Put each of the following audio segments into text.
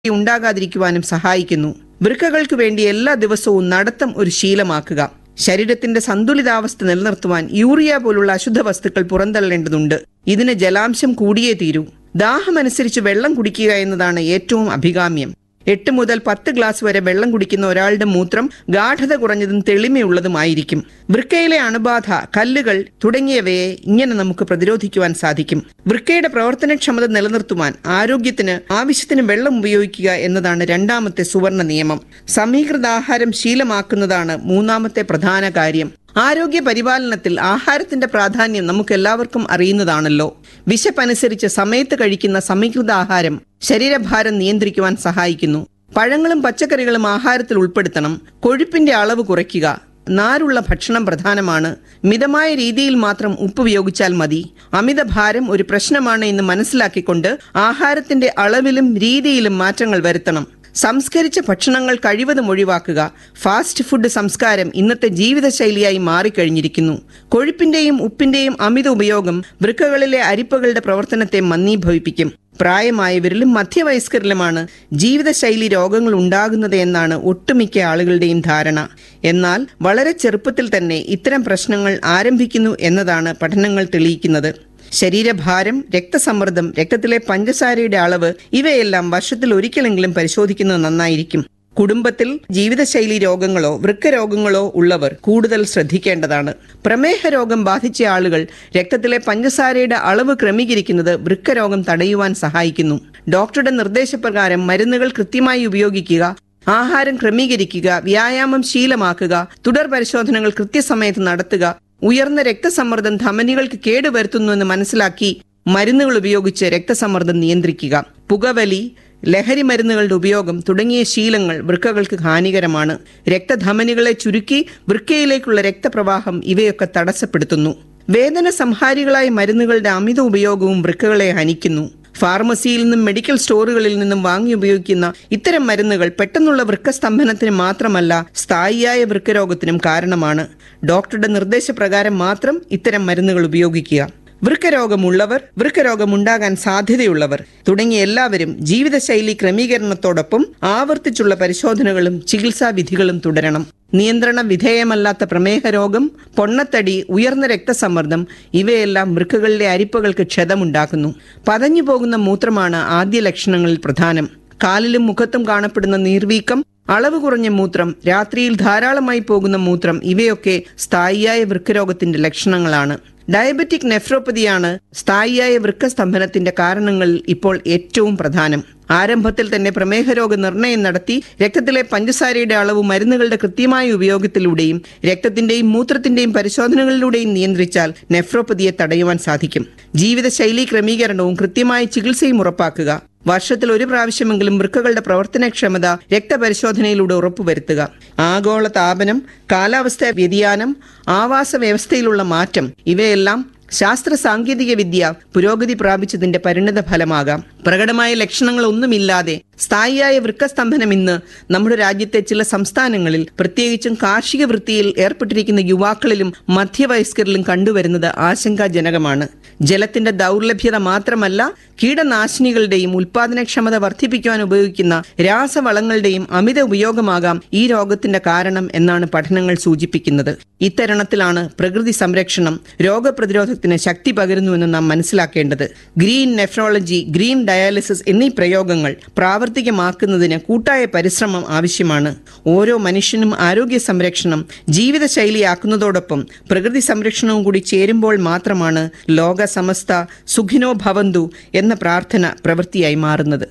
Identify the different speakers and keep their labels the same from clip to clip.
Speaker 1: ഉണ്ടാകാതിരിക്കുവാനും സഹായിക്കുന്നു വൃക്കകൾക്ക് വേണ്ടി എല്ലാ ദിവസവും നടത്തം ഒരു ശീലമാക്കുക ശരീരത്തിന്റെ സന്തുലിതാവസ്ഥ നിലനിർത്തുവാൻ യൂറിയ പോലുള്ള അശുദ്ധ വസ്തുക്കൾ പുറന്തള്ളേണ്ടതുണ്ട് ഇതിന് ജലാംശം കൂടിയേ തീരൂ ദാഹമനുസരിച്ച് വെള്ളം കുടിക്കുക എന്നതാണ് ഏറ്റവും അഭികാമ്യം എട്ട് മുതൽ പത്ത് ഗ്ലാസ് വരെ വെള്ളം കുടിക്കുന്ന ഒരാളുടെ മൂത്രം ഗാഠത കുറഞ്ഞതും തെളിമയുള്ളതുമായിരിക്കും വൃക്കയിലെ അണുബാധ കല്ലുകൾ തുടങ്ങിയവയെ ഇങ്ങനെ നമുക്ക് പ്രതിരോധിക്കുവാൻ സാധിക്കും വൃക്കയുടെ പ്രവർത്തനക്ഷമത നിലനിർത്തുവാൻ ആരോഗ്യത്തിന് ആവശ്യത്തിന് വെള്ളം ഉപയോഗിക്കുക എന്നതാണ് രണ്ടാമത്തെ സുവർണ നിയമം സമീകൃത ആഹാരം ശീലമാക്കുന്നതാണ് മൂന്നാമത്തെ പ്രധാന കാര്യം ആരോഗ്യ പരിപാലനത്തിൽ ആഹാരത്തിന്റെ പ്രാധാന്യം നമുക്ക് എല്ലാവർക്കും അറിയുന്നതാണല്ലോ വിശപ്പനുസരിച്ച് സമയത്ത് കഴിക്കുന്ന സമീകൃത ആഹാരം ശരീരഭാരം നിയന്ത്രിക്കുവാൻ സഹായിക്കുന്നു പഴങ്ങളും പച്ചക്കറികളും ആഹാരത്തിൽ ഉൾപ്പെടുത്തണം കൊഴുപ്പിന്റെ അളവ് കുറയ്ക്കുക നാരുള്ള ഭക്ഷണം പ്രധാനമാണ് മിതമായ രീതിയിൽ മാത്രം ഉപ്പ് ഉപയോഗിച്ചാൽ മതി അമിതഭാരം ഒരു പ്രശ്നമാണ് എന്ന് മനസ്സിലാക്കിക്കൊണ്ട് ആഹാരത്തിന്റെ അളവിലും രീതിയിലും മാറ്റങ്ങൾ വരുത്തണം സംസ്കരിച്ച ഭക്ഷണങ്ങൾ കഴിവതും ഒഴിവാക്കുക ഫാസ്റ്റ് ഫുഡ് സംസ്കാരം ഇന്നത്തെ ജീവിതശൈലിയായി മാറിക്കഴിഞ്ഞിരിക്കുന്നു കൊഴുപ്പിന്റെയും ഉപ്പിന്റെയും അമിത ഉപയോഗം വൃക്കകളിലെ അരിപ്പകളുടെ പ്രവർത്തനത്തെ മന്ദീഭവിപ്പിക്കും പ്രായമായവരിലും മധ്യവയസ്കരിലുമാണ് ജീവിതശൈലി രോഗങ്ങൾ ഉണ്ടാകുന്നത് എന്നാണ് ഒട്ടുമിക്ക ആളുകളുടെയും ധാരണ എന്നാൽ വളരെ ചെറുപ്പത്തിൽ തന്നെ ഇത്തരം പ്രശ്നങ്ങൾ ആരംഭിക്കുന്നു എന്നതാണ് പഠനങ്ങൾ തെളിയിക്കുന്നത് ശരീരഭാരം രക്തസമ്മർദ്ദം രക്തത്തിലെ പഞ്ചസാരയുടെ അളവ് ഇവയെല്ലാം വർഷത്തിൽ ഒരിക്കലെങ്കിലും പരിശോധിക്കുന്നത് നന്നായിരിക്കും കുടുംബത്തിൽ ജീവിതശൈലി രോഗങ്ങളോ വൃക്കരോഗങ്ങളോ ഉള്ളവർ കൂടുതൽ ശ്രദ്ധിക്കേണ്ടതാണ് പ്രമേഹ രോഗം ബാധിച്ച ആളുകൾ രക്തത്തിലെ പഞ്ചസാരയുടെ അളവ് ക്രമീകരിക്കുന്നത് വൃക്കരോഗം തടയുവാൻ സഹായിക്കുന്നു ഡോക്ടറുടെ നിർദ്ദേശപ്രകാരം മരുന്നുകൾ കൃത്യമായി ഉപയോഗിക്കുക ആഹാരം ക്രമീകരിക്കുക വ്യായാമം ശീലമാക്കുക തുടർ പരിശോധനകൾ കൃത്യസമയത്ത് നടത്തുക ഉയർന്ന രക്തസമ്മർദ്ദം ധമനികൾക്ക് കേടുവരുത്തുന്നുവെന്ന് മനസ്സിലാക്കി മരുന്നുകൾ ഉപയോഗിച്ച് രക്തസമ്മർദ്ദം നിയന്ത്രിക്കുക പുകവലി ലഹരി മരുന്നുകളുടെ ഉപയോഗം തുടങ്ങിയ ശീലങ്ങൾ വൃക്കകൾക്ക് ഹാനികരമാണ് രക്തധമനികളെ ചുരുക്കി വൃക്കയിലേക്കുള്ള രക്തപ്രവാഹം ഇവയൊക്കെ തടസ്സപ്പെടുത്തുന്നു വേദന സംഹാരികളായ മരുന്നുകളുടെ അമിത ഉപയോഗവും വൃക്കകളെ ഹനിക്കുന്നു ഫാർമസിയിൽ നിന്നും മെഡിക്കൽ സ്റ്റോറുകളിൽ നിന്നും വാങ്ങി ഉപയോഗിക്കുന്ന ഇത്തരം മരുന്നുകൾ പെട്ടെന്നുള്ള വൃക്കസ്തംഭനത്തിന് മാത്രമല്ല സ്ഥായിയായ വൃക്കരോഗത്തിനും കാരണമാണ് ഡോക്ടറുടെ നിർദ്ദേശപ്രകാരം മാത്രം ഇത്തരം മരുന്നുകൾ ഉപയോഗിക്കുക വൃക്കരോഗമുള്ളവർ വൃക്കരോഗമുണ്ടാകാൻ സാധ്യതയുള്ളവർ തുടങ്ങിയ എല്ലാവരും ജീവിതശൈലി ക്രമീകരണത്തോടൊപ്പം ആവർത്തിച്ചുള്ള പരിശോധനകളും ചികിത്സാ വിധികളും തുടരണം നിയന്ത്രണ വിധേയമല്ലാത്ത പ്രമേഹ രോഗം പൊണ്ണത്തടി ഉയർന്ന രക്തസമ്മർദ്ദം ഇവയെല്ലാം വൃക്കകളിലെ അരിപ്പകൾക്ക് ക്ഷതമുണ്ടാക്കുന്നു പതഞ്ഞു പോകുന്ന മൂത്രമാണ് ആദ്യ ലക്ഷണങ്ങളിൽ പ്രധാനം കാലിലും മുഖത്തും കാണപ്പെടുന്ന നീർവീക്കം അളവ് കുറഞ്ഞ മൂത്രം രാത്രിയിൽ ധാരാളമായി പോകുന്ന മൂത്രം ഇവയൊക്കെ സ്ഥായിയായ വൃക്കരോഗത്തിന്റെ ലക്ഷണങ്ങളാണ് ഡയബറ്റിക് നെഫ്രോപ്പതിയാണ് സ്ഥായിയായ വൃക്കസ്തംഭനത്തിന്റെ കാരണങ്ങളിൽ ഇപ്പോൾ ഏറ്റവും പ്രധാനം ആരംഭത്തിൽ തന്നെ പ്രമേഹ രോഗ നിർണയം നടത്തി രക്തത്തിലെ പഞ്ചസാരയുടെ അളവ് മരുന്നുകളുടെ കൃത്യമായ ഉപയോഗത്തിലൂടെയും രക്തത്തിന്റെയും മൂത്രത്തിന്റെയും പരിശോധനകളിലൂടെയും നിയന്ത്രിച്ചാൽ നെഫ്രോപ്പതിയെ തടയുവാൻ സാധിക്കും ജീവിതശൈലി ക്രമീകരണവും കൃത്യമായ ചികിത്സയും ഉറപ്പാക്കുക വർഷത്തിൽ ഒരു പ്രാവശ്യമെങ്കിലും വൃക്കകളുടെ പ്രവർത്തനക്ഷമത രക്തപരിശോധനയിലൂടെ ഉറപ്പുവരുത്തുക ആഗോള താപനം കാലാവസ്ഥാ വ്യതിയാനം ആവാസ വ്യവസ്ഥയിലുള്ള മാറ്റം ഇവയെല്ലാം ശാസ്ത്ര സാങ്കേതിക വിദ്യ പുരോഗതി പ്രാപിച്ചതിന്റെ പരിണിത ഫലമാകാം പ്രകടമായ ലക്ഷണങ്ങളൊന്നുമില്ലാതെ സ്ഥായിയായ വൃക്കസ്തംഭനം ഇന്ന് നമ്മുടെ രാജ്യത്തെ ചില സംസ്ഥാനങ്ങളിൽ പ്രത്യേകിച്ചും കാർഷിക വൃത്തിയിൽ ഏർപ്പെട്ടിരിക്കുന്ന യുവാക്കളിലും മധ്യവയസ്കരിലും കണ്ടുവരുന്നത് ആശങ്കാജനകമാണ് ജലത്തിന്റെ ദൗർലഭ്യത മാത്രമല്ല കീടനാശിനികളുടെയും ഉൽപാദനക്ഷമത വർദ്ധിപ്പിക്കുവാൻ ഉപയോഗിക്കുന്ന രാസവളങ്ങളുടെയും അമിത ഉപയോഗമാകാം ഈ രോഗത്തിന്റെ കാരണം എന്നാണ് പഠനങ്ങൾ സൂചിപ്പിക്കുന്നത് ഇത്തരുണത്തിലാണ് പ്രകൃതി സംരക്ഷണം രോഗപ്രതിരോധത്തിന് ശക്തി പകരുന്നുവെന്ന് നാം മനസ്സിലാക്കേണ്ടത് ഗ്രീൻ നെഫ്രോളജി ഗ്രീൻ ഡയാലിസിസ് എന്നീ പ്രയോഗങ്ങൾ പ്രാവർത്തികമാക്കുന്നതിന് കൂട്ടായ പരിശ്രമം ആവശ്യമാണ് ഓരോ മനുഷ്യനും ആരോഗ്യ സംരക്ഷണം ജീവിതശൈലിയാക്കുന്നതോടൊപ്പം പ്രകൃതി സംരക്ഷണവും കൂടി ചേരുമ്പോൾ മാത്രമാണ് ലോക സമസ്ത സുഖിനോ ഭവന്തു എന്ന പ്രാർത്ഥന പ്രവൃത്തിയായി മാറുന്നത്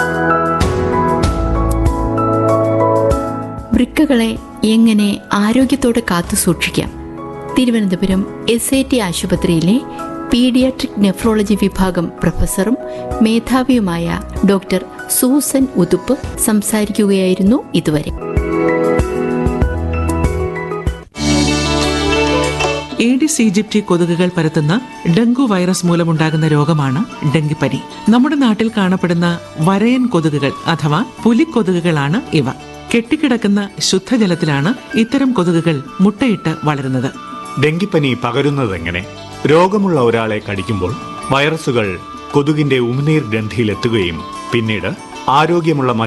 Speaker 2: വൃക്കകളെ എങ്ങനെ ആരോഗ്യത്തോടെ കാത്തു സൂക്ഷിക്കാം തിരുവനന്തപുരം എസ് ഐ ടി ആശുപത്രിയിലെ പീഡിയാട്രിക് നെഫ്രോളജി വിഭാഗം പ്രൊഫസറും മേധാവിയുമായ ഡോക്ടർ സൂസൻ ഉതുപ്പ് സംസാരിക്കുകയായിരുന്നു ഇതുവരെ
Speaker 3: ഏഡിസ് ഈജിപ്തി കൊതുകുകൾ പരത്തുന്ന ഡെങ്കു വൈറസ് മൂലമുണ്ടാകുന്ന രോഗമാണ് ഡെങ്കിപ്പനി നമ്മുടെ നാട്ടിൽ കാണപ്പെടുന്ന വരയൻ കൊതുകുകൾ അഥവാ പുലിക്കൊതുകുകളാണ് ഇവ കെട്ടിക്കിടക്കുന്ന ശുദ്ധജലത്തിലാണ് ഇത്തരം കൊതുകുകൾ മുട്ടയിട്ട് വളരുന്നത്
Speaker 4: ഡെങ്കിപ്പനി പകരുന്നതെങ്ങനെ രോഗമുള്ള ഒരാളെ കടിക്കുമ്പോൾ വൈറസുകൾ കൊതുകിന്റെ ഉമിനീർ ഗ്രന്ഥിയിലെത്തുകയും പിന്നീട് ആരോഗ്യമുള്ള